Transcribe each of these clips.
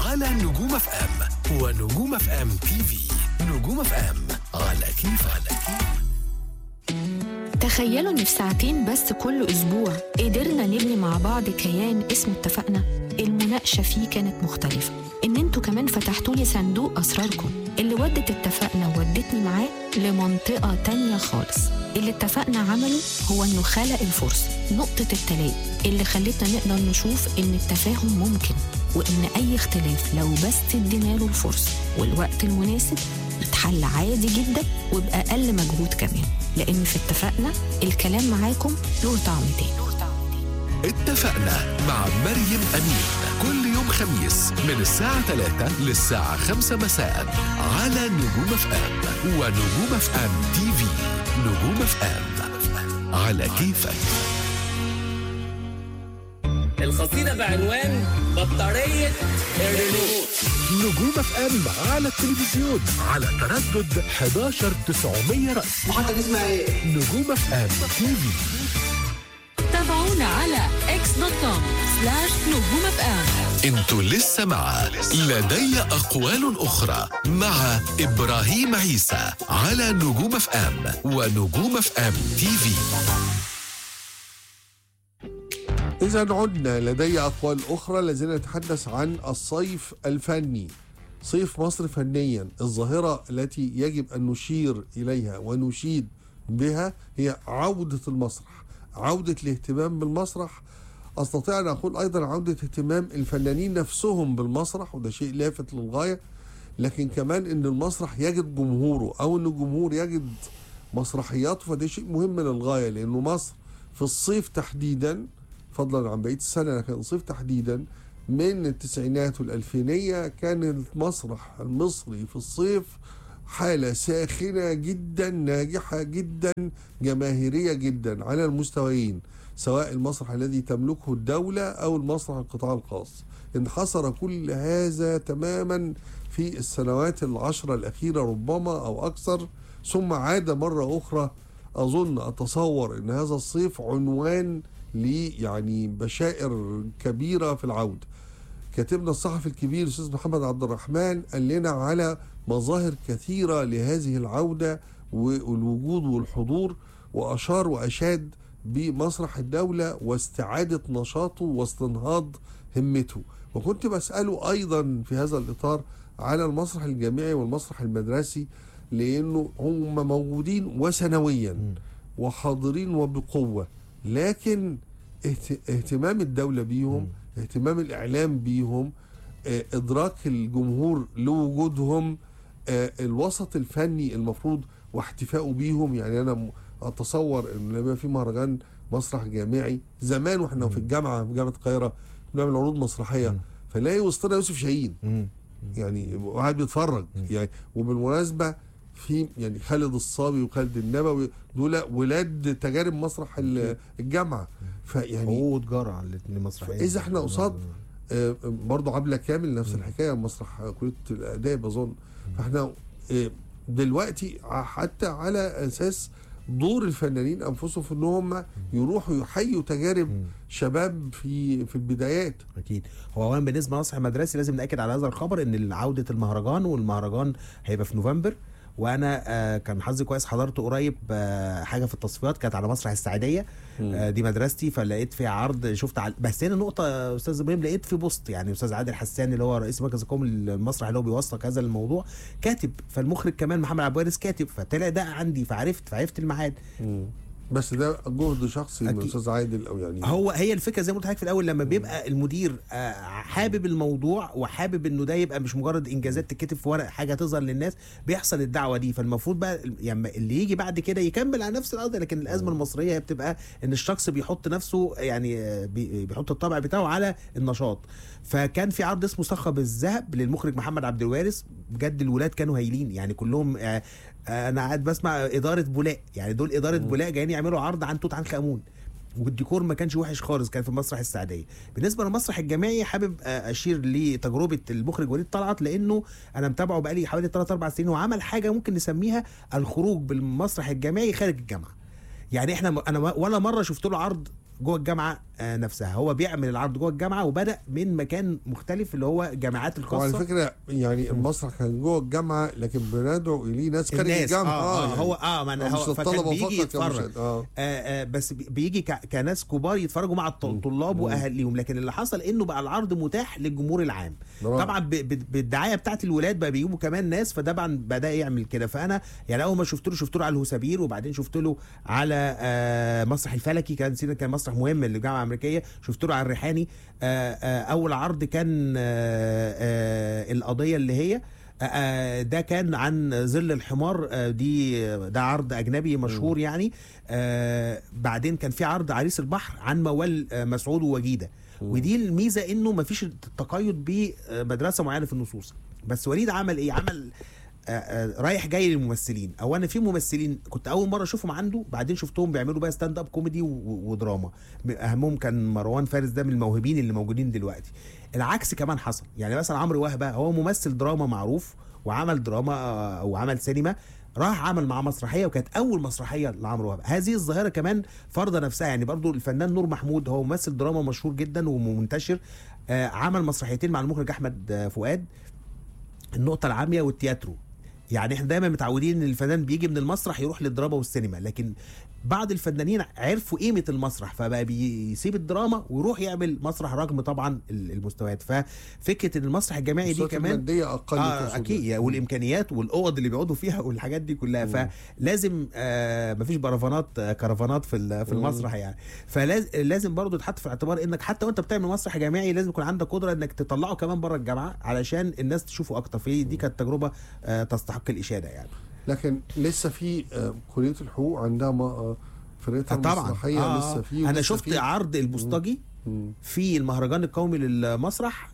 على نجوم اف ام ونجوم اف ام تي في نجوم اف ام على كيف على كيف تخيلوا إن في ساعتين بس كل أسبوع قدرنا نبني مع بعض كيان اسمه اتفقنا المناقشة فيه كانت مختلفة إن انتوا كمان فتحتوا لي صندوق أسراركم اللي ودت اتفقنا وودتني معاه لمنطقة تانية خالص اللي اتفقنا عمله هو إنه خلق الفرصة نقطة التلاقي اللي خلتنا نقدر نشوف إن التفاهم ممكن وإن أي اختلاف لو بس ادينا له الفرصة والوقت المناسب اتحل عادي جدا وبأقل مجهود كمان لأن في اتفقنا الكلام معاكم له طعم تاني اتفقنا مع مريم أمين كل يوم خميس من الساعة 3 للساعة 5 مساء على نجوم اف ام ونجوم اف ام تي في نجوم اف ام على كيفك القصيدة بعنوان بطارية الريموت نجوم اف ام على التلفزيون على تردد 11 900 رأس محطة دي اسمها ايه؟ نجوم اف ام تي في تابعونا على اكس دوت كوم سلاش نجوم اف ام انتوا لسه مع لدي اقوال اخرى مع ابراهيم عيسى على نجوم اف ام ونجوم اف ام تي في إذا عدنا لدي أقوال أخرى الذين نتحدث عن الصيف الفني صيف مصر فنيا الظاهرة التي يجب أن نشير إليها ونشيد بها هي عودة المسرح عودة الاهتمام بالمسرح أستطيع أن أقول أيضا عودة اهتمام الفنانين نفسهم بالمسرح وده شيء لافت للغاية لكن كمان أن المسرح يجد جمهوره أو أن الجمهور يجد مسرحياته فده شيء مهم للغاية لأنه مصر في الصيف تحديدا فضلا عن بقيه السنه لكن الصيف تحديدا من التسعينات والألفينية كان المسرح المصري في الصيف حالة ساخنة جدا ناجحة جدا جماهيرية جدا على المستويين سواء المسرح الذي تملكه الدولة أو المسرح القطاع الخاص انحصر كل هذا تماما في السنوات العشرة الأخيرة ربما أو أكثر ثم عاد مرة أخرى أظن أتصور أن هذا الصيف عنوان لي يعني بشائر كبيرة في العودة كاتبنا الصحفي الكبير الأستاذ محمد عبد الرحمن قال لنا على مظاهر كثيرة لهذه العودة والوجود والحضور وأشار وأشاد بمسرح الدولة واستعادة نشاطه واستنهاض همته وكنت بسأله أيضا في هذا الإطار على المسرح الجامعي والمسرح المدرسي لأنه هم موجودين وسنويا وحاضرين وبقوة لكن اهت- اهتمام الدولة بيهم اهتمام الإعلام بيهم آه، إدراك الجمهور لوجودهم آه، الوسط الفني المفروض واحتفائه بيهم يعني أنا م- أتصور إن لما يبقى في مهرجان مسرح جامعي زمان واحنا في الجامعة في جامعة القاهرة بنعمل عروض مسرحية فلاقي وسطنا يوسف شاهين يعني واحد بيتفرج يعني وبالمناسبة في يعني خالد الصاوي وخالد النبوي دول ولاد تجارب مسرح ال- الجامعة فيعني هو وتجارة على الاثنين مسرحيين إذا إحنا قصاد آه، برضه عبلة كامل نفس الحكايه مسرح كليه الاداب اظن فاحنا آه، دلوقتي ع- حتى على اساس دور الفنانين انفسهم في ان هم يروحوا يحيوا تجارب شباب في في البدايات اكيد هو اولا بالنسبه لمسرح المدرسي لازم ناكد على هذا الخبر ان عوده المهرجان والمهرجان هيبقى في نوفمبر وانا آه كان حظي كويس حضرت قريب آه حاجه في التصفيات كانت على مسرح السعيديه آه دي مدرستي فلقيت فيها عرض شفت على بس هنا نقطه يا استاذ ابراهيم لقيت في بوست يعني استاذ عادل حسان اللي هو رئيس مركز القومي للمسرح اللي هو بيوثق هذا الموضوع كاتب فالمخرج كمان محمد عبد الوارث كاتب فطلع ده عندي فعرفت فعرفت الميعاد بس ده جهد شخصي من أكيد. الاستاذ عادل او يعني هو هي الفكره زي ما قلت لحضرتك في الاول لما بيبقى المدير آه، حابب الموضوع وحابب انه ده يبقى مش مجرد انجازات تتكتب في ورق حاجه تظهر للناس بيحصل الدعوه دي فالمفروض بقى يعني اللي يجي بعد كده يكمل على نفس الارض لكن الازمه المصريه هي بتبقى ان الشخص بيحط نفسه يعني آه، بي- بيحط الطبع بتاعه على النشاط فكان في عرض اسمه صخب الذهب للمخرج محمد عبد الوارث بجد الولاد كانوا هايلين يعني كلهم آه، آه، انا قاعد بسمع اداره بولاق يعني دول اداره بولاق جايين يعملوا عرض عن توت عنخ امون والديكور ما كانش وحش خالص كان في مسرح السعديه بالنسبه للمسرح الجامعي حابب آه، اشير لتجربه المخرج وليد طلعت لانه انا متابعه بقالي حوالي 3 4 سنين وعمل حاجه ممكن نسميها الخروج بالمسرح الجامعي خارج الجامعه يعني احنا انا ولا مره شفت له عرض جوه الجامعه آه، نفسها هو بيعمل العرض جوه الجامعه وبدا من مكان مختلف اللي هو جامعات وعلى الخاصه فكره يعني المسرح كان جوه الجامعه لكن بندعو اليه ناس خارج الناس الجامعه اه, آه يعني هو اه ما آه، انا مش هو فكان الطلبة بيجي فقط يا يتفرج مشاهد. آه. آه آه بس بي- بيجي ك- كناس كبار يتفرجوا مع الط- الطلاب واهاليهم لكن اللي حصل انه بقى العرض متاح للجمهور العام برافو. طبعا ب- ب- بالدعايه بتاعت الولاد بقى بيجيبوا كمان ناس فطبعا بدا يعمل كده فانا يعني اول ما شفت له شفت له على الهسابير وبعدين شفت له على آه مسرح الفلكي كان سينا كان مسرح مهم للجامعه الامريكيه شفت له على الريحاني آه آه اول عرض كان آه آه القضيه اللي هي آه، ده كان عن ظل الحمار آه، دي ده عرض اجنبي مشهور يعني آه، بعدين كان في عرض عريس البحر عن موال آه، مسعود ووجيده ودي الميزه انه ما فيش تقيد بمدرسه معينه في النصوص بس وليد عمل ايه عمل آه، آه، رايح جاي للممثلين اولا في ممثلين كنت اول مره اشوفهم عنده بعدين شفتهم بيعملوا بقى ستاند اب كوميدي و- و- ودراما اهمهم كان مروان فارس ده من الموهوبين اللي موجودين دلوقتي العكس كمان حصل يعني مثلا عمرو وهبه هو ممثل دراما معروف وعمل دراما آه، وعمل سينما راح عمل مع مسرحيه وكانت اول مسرحيه لعمرو وهبه هذه الظاهره كمان فرض نفسها يعني برضو الفنان نور محمود هو ممثل دراما مشهور جدا ومنتشر آه، عمل مسرحيتين مع المخرج احمد آه، فؤاد النقطة العامية والتياترو يعني احنا دايما متعودين ان الفنان بيجي من المسرح يروح للدراما والسينما لكن بعض الفنانين عرفوا قيمة المسرح فبقى بيسيب الدراما ويروح يعمل مسرح رغم طبعا ال- المستويات ففكرة ان المسرح الجامعي دي الصوت كمان الماديه اقل اه تقصد اكيد يعني. والامكانيات والاوض اللي بيقعدوا فيها والحاجات دي كلها فلازم آه مفيش برفانات آه كرفانات في ال- في المسرح يعني فلازم برضو تحط في الاعتبار انك حتى وانت بتعمل مسرح جامعي لازم يكون عندك قدره انك تطلعه كمان بره الجامعه علشان الناس تشوفه اكتر في دي كانت تجربه آه تستحق الاشاده يعني لكن لسه في آه، كليه الحقوق عندها م- آه، فرقتها طبعا المسرحيه آه لسه في انا ولسه شفت في. عرض البوسطجي مم. في المهرجان القومي للمسرح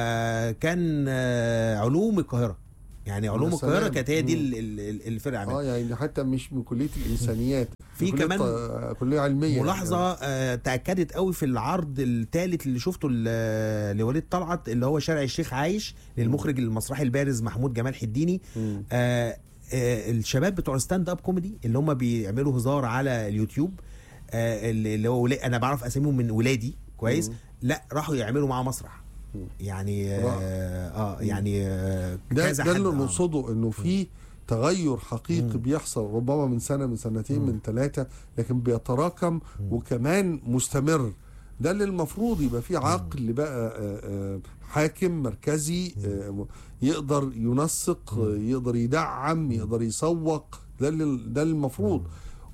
آه كان آه علوم القاهره يعني علوم يا القاهره سلام. كانت هي دي مم. ال- ال- ال- الفرقه عملت اه يعني حتى مش من كليه الانسانيات في من كلية كمان ط- آه، كليه علميه ملاحظه آه تاكدت قوي في العرض الثالث اللي شفته ل- لوليد طلعت اللي هو شارع الشيخ عايش للمخرج المسرحي البارز محمود جمال حديني مم. آه آه الشباب بتوع الستاند اب كوميدي اللي هم بيعملوا هزار على اليوتيوب آه اللي اللي هو ولا- انا بعرف اساميهم من ولادي كويس مم. لا راحوا يعملوا معاه مسرح مم. يعني اه, آه يعني آه ده كذا ده حد، اللي آه. نقصده انه في تغير حقيقي بيحصل ربما من سنه من سنتين من ثلاثه لكن بيتراكم وكمان مستمر ده اللي المفروض يبقى في عقل بقى آه، آه، حاكم مركزي آه، يقدر ينسق آه، يقدر يدعم يقدر يسوق ده اللي ده المفروض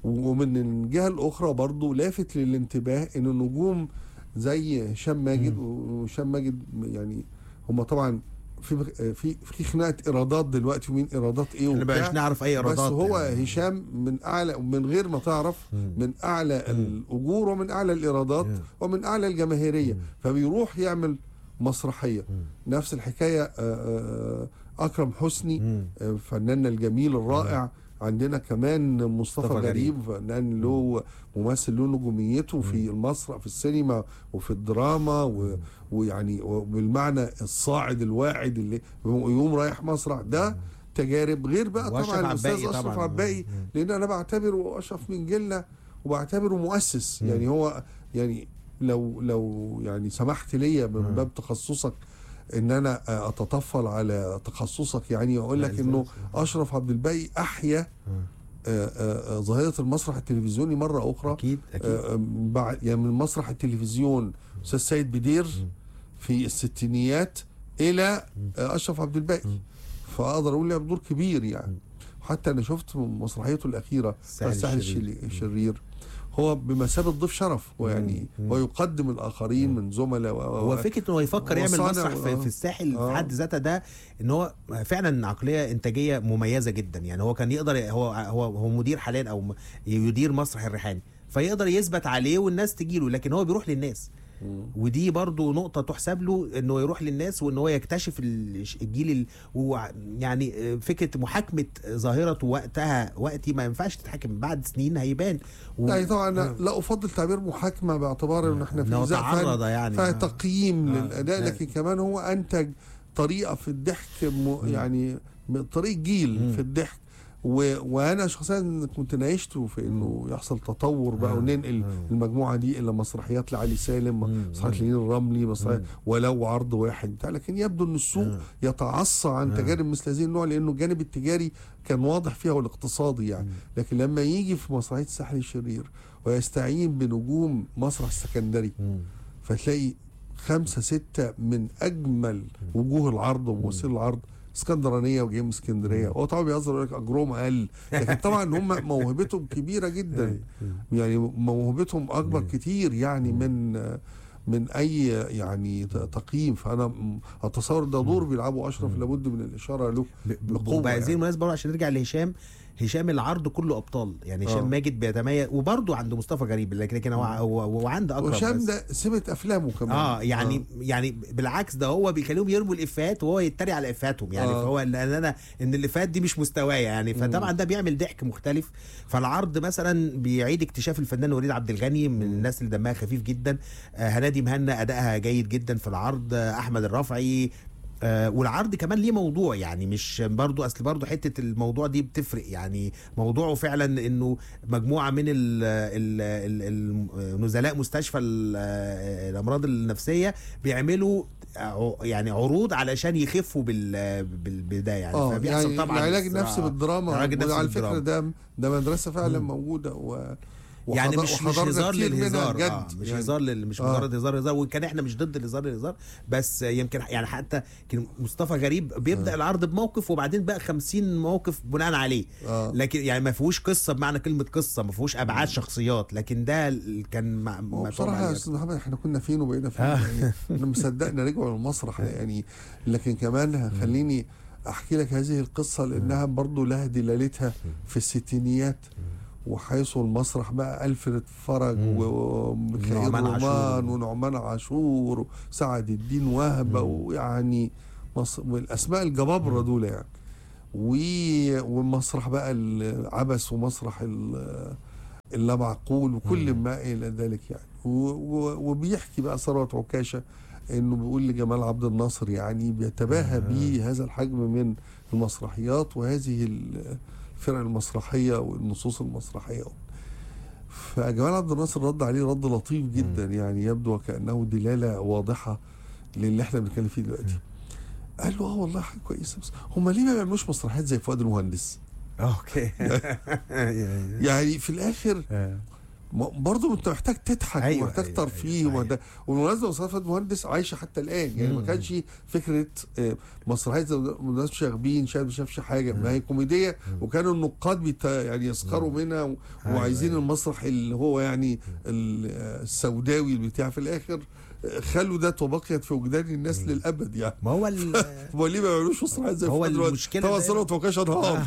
ومن الجهه الاخرى برضو لافت للانتباه ان النجوم زي هشام ماجد وهشام ماجد يعني هم طبعا في في في خناقه ايرادات دلوقتي ومين ايرادات ايه احنا بقاش وبتاع نعرف اي بس ايرادات هو يعني. هشام من اعلى من غير ما تعرف من اعلى الاجور ومن اعلى الايرادات ومن اعلى الجماهيريه فبيروح يعمل مسرحيه نفس الحكايه آه، آه، اكرم حسني آه، فناننا الجميل الرائع عندنا كمان مصطفى مصطفى غريب. غريب فنان له ممثل له نجوميته في المسرح في السينما وفي الدراما و... ويعني بالمعنى الصاعد الواعد اللي يوم رايح مسرح ده تجارب غير بقى وأشرف طبعا الاستاذ عباقي اشرف طبعاً. عباقي لان انا بعتبره اشرف من جيلنا وبعتبره مؤسس يعني هو يعني لو لو يعني سمحت لي من باب تخصصك ان انا اتطفل على تخصصك يعني واقول لا، لك إزاي؟ انه اشرف عبد الباقي احيا آه، آه، آه، ظاهره المسرح التلفزيوني مره اخرى اكيد اكيد آه، آه، بعد يعني من مسرح التلفزيون استاذ سيد بدير في الستينيات الى آه، اشرف عبد الباقي فاقدر اقول له دور كبير يعني حتى انا شفت مسرحيته الاخيره الساحل الساحل الشرير. الشرير, الشرير هو بمثابه ضيف شرف ويعني ويقدم الاخرين من زملاء و- و- هو فكره انه يفكر يعمل وصانع مسرح في, آه. في الساحل آه. في حد ذاتها ده ان هو فعلا عقليه انتاجيه مميزه جدا يعني هو كان يقدر هو هو هو مدير حاليا او م- يدير مسرح الريحاني فيقدر يثبت عليه والناس تجيله لكن هو بيروح للناس ودي برضو نقطة تحسب له انه يروح للناس وان هو يكتشف ال- الجيل ال... وع- يعني فكرة محاكمة ظاهرة وقتها وقتي ما ينفعش تتحكم بعد سنين هيبان و... يعني طبعا أنا لا افضل تعبير محاكمه باعتبار ان احنا في إنه إذاعة تعرض فن يعني. فيها آه. تقييم آه. للاداء آه. لكن كمان هو انتج طريقه في الضحك م... يعني م- طريق جيل في الضحك و... وانا شخصيا كنت ناقشته في انه يحصل تطور بقى آه. وننقل آه. المجموعه دي الى مسرحيات لعلي سالم مم. مسرحيات لين الرملي مسرحيات ولو عرض واحد بتاع لكن يبدو ان السوق آه. يتعصى عن آه. تجارب مثل هذه النوع لانه الجانب التجاري كان واضح فيها والاقتصادي يعني لكن لما يجي في مسرحيه الساحل الشرير ويستعين بنجوم مسرح السكندري مم. فتلاقي خمسة ستة من أجمل وجوه العرض وممثلي العرض اسكندرانية وجايين من اسكندرية هو طبعا بيهزر يقول لك أجرهم أقل لكن طبعا هم موهبتهم كبيرة جدا يعني موهبتهم أكبر كتير يعني من من أي يعني ت- تقييم فأنا م- أتصور ده دور بيلعبه أشرف لابد من الإشارة له بقوة بهذه يعني. المناسبه برضه عشان نرجع لهشام هشام العرض كله ابطال يعني هشام آه. ماجد بيتميز وبرضه عند مصطفى غريب لكن لكن هو هو هو عند اكرم وهشام بس. ده سمة أفلامه كمان اه يعني آه. يعني بالعكس ده هو بيخليهم يرموا الافات وهو يتريق على افاتهم يعني آه. آه. فهو لان انا ان الافات دي مش مستوايا يعني فطبعا ده بيعمل ضحك مختلف فالعرض مثلا بيعيد اكتشاف الفنان وليد عبد الغني من الناس اللي دمها خفيف جدا آه هنادي مهنا ادائها جيد جدا في العرض آه احمد الرافعي آه والعرض كمان ليه موضوع يعني مش برضو اصل برضو حته الموضوع دي بتفرق يعني موضوعه فعلا انه مجموعه من ال ال ال النزلاء مستشفى ال- آه، الامراض النفسيه بيعملوا ع- يعني عروض علشان يخفوا بال بالبدايه يعني اه فبيحصل يعني طبعا العلاج صراع. النفسي بالدراما العلاج النفسي وعلى فكره بالدراما. ده ده مدرسه فعلا موجوده و يعني وحضر- مش مش وحضرنا هزار كتير منها للهزار بجد آه مش يعني. هزار لل... مش آه. مجرد هزار هزار وكان احنا مش ضد الهزار للهزار بس يمكن يعني حتى كان مصطفى غريب بيبدا آه. العرض بموقف وبعدين بقى 50 موقف بناء عليه آه. لكن يعني ما فيهوش قصه بمعنى كلمه قصه ما فيهوش ابعاد شخصيات لكن ده ال- كان مع... هو متعوب بصراحه يا عليه استاذ محمد احنا كنا فين وبقينا فين آه. يعني احنا مصدقنا رجعوا للمسرح يعني لكن كمان خليني احكي لك هذه القصه لانها برضو لها دلالتها في الستينيات وحيث المسرح بقى ألفريد فرج مم. وميخائيل نعمان عاشور. رومان ونعمان عاشور وسعد الدين وهبة ويعني مص... والأسماء الجبابرة دول يعني و... والمسرح بقى العبث ومسرح ال- اللا معقول وكل ما إلى ذلك يعني و... و... وبيحكي بقى ثروت عكاشة انه بيقول لجمال عبد الناصر يعني بيتباهى بيه هذا الحجم من المسرحيات وهذه الفرق المسرحيه والنصوص المسرحيه فجمال عبد الناصر رد عليه رد لطيف جدا يعني يبدو وكانه دلاله واضحه للي احنا بنتكلم فيه دلوقتي قال له اه والله حاجه كويسه بس هم ليه ما بيعملوش مسرحيات زي فؤاد المهندس اوكي يعني في الاخر م- برضه انت محتاج تضحك أيوة، ومحتاج أيوة، ترفيه أيوة، ومحتاج- وبالمناسبه مسرحيه فؤاد المهندس عايشه حتى الان يعني ما مم. كانش فكره آه، مسرحيات زي الناس شاغبين شاهد ما شافش حاجه ما هي كوميديه وكانوا النقاد بيت يعني يسخروا منها و- أيوة، وعايزين أيوة. المسرح اللي هو يعني ال- آه، السوداوي اللي بتاع في الاخر آه، خلوا ده وبقيت في وجدان الناس للابد يعني ما هو ال... هو ليه ما بيعملوش مسرحيات زي هو فؤاد المهندس؟ المشكلة طبعا دايما- ثروت وكاش انهار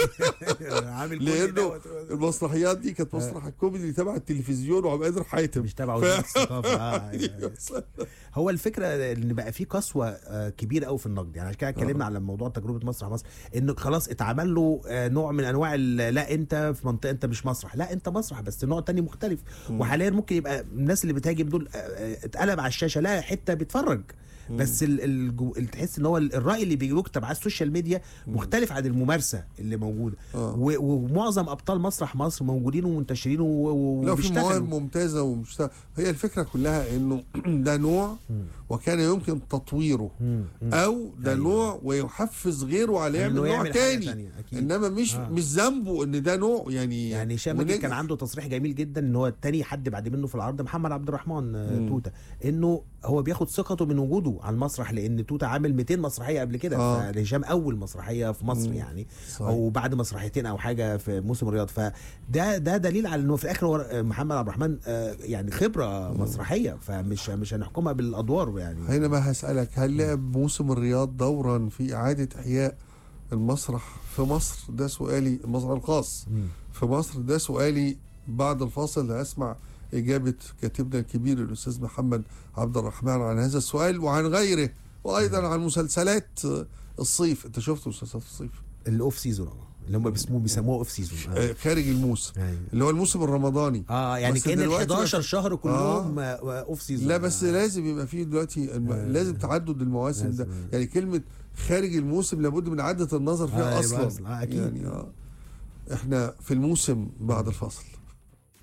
عامل كل لانه دوت. المسرحيات دي كانت مسرح الكوميدي اللي تبع التلفزيون وعبد القادر حاتم مش تبع ف- وزاره الثقافه آه، أيوة. هو الفكره ان بقى في قسوه آه، كبيره قوي في النقد يعني عشان كده اتكلمنا على موضوع تجربه مسرح مصر انه خلاص اتعمل له آه، نوع من انواع ال- لا انت في منطقه انت مش مسرح لا انت مسرح بس نوع تاني مختلف وحاليا ممكن يبقى الناس اللي بتهاجم دول آه، آه، اتقلب على الشاشه لا حته بيتفرج بس ال ال ال- تحس ان هو ال- الراي اللي بيكتب على السوشيال ميديا مختلف عن الممارسه اللي موجوده آه. و- ومعظم ابطال مسرح مصر موجودين ومنتشرين و- و- لو في مواهب وبيشتغلوا ممتازه ومشتغل هي الفكره كلها انه ده نوع وكان يمكن تطويره مم. مم. او ده أيوة. نوع ويحفز غيره على يعمل إنه نوع يعمل حاجة تاني تانية، أكيد. انما مش آه. مش ذنبه ان ده نوع يعني يعني هشام ماجد ونجح. كان عنده تصريح جميل جدا ان هو تاني حد بعد منه في العرض محمد عبد الرحمن آه، مم. توته انه هو بياخد ثقته من وجوده على المسرح لان توته عامل 200 مسرحيه قبل كده آه. فهشام اول مسرحيه في مصر مم. يعني صحيح. او بعد مسرحيتين او حاجه في موسم الرياض فده ده دليل على انه في الاخر هو آه، محمد عبد الرحمن آه، يعني خبره مسرحيه فمش مش هنحكمها بالادوار يعني حينما هسألك هل لعب موسم الرياض دورا في إعادة إحياء المسرح في مصر ده سؤالي المسرح الخاص مم. في مصر ده سؤالي بعد الفاصل هسمع إجابة كاتبنا الكبير الأستاذ محمد عبد الرحمن عن هذا السؤال وعن غيره وأيضا عن مسلسلات الصيف أنت شفت مسلسلات الصيف الاوف سيزون اللي هم بيسموه بيسموه اوف سيزون آه، خارج الموسم أيوة. اللي هو الموسم الرمضاني اه يعني بس كان ال دلوقتي 11 بقى- شهر كلهم آه. اوف سيزون لا بس لازم يبقى فيه دلوقتي الم... آه. لازم تعدد المواسم ده لازم. يعني كلمة خارج الموسم لابد من إعادة النظر آه، فيها يبقى أصلا أصل. آه، أكيد. يعني اه احنا في الموسم بعد الفصل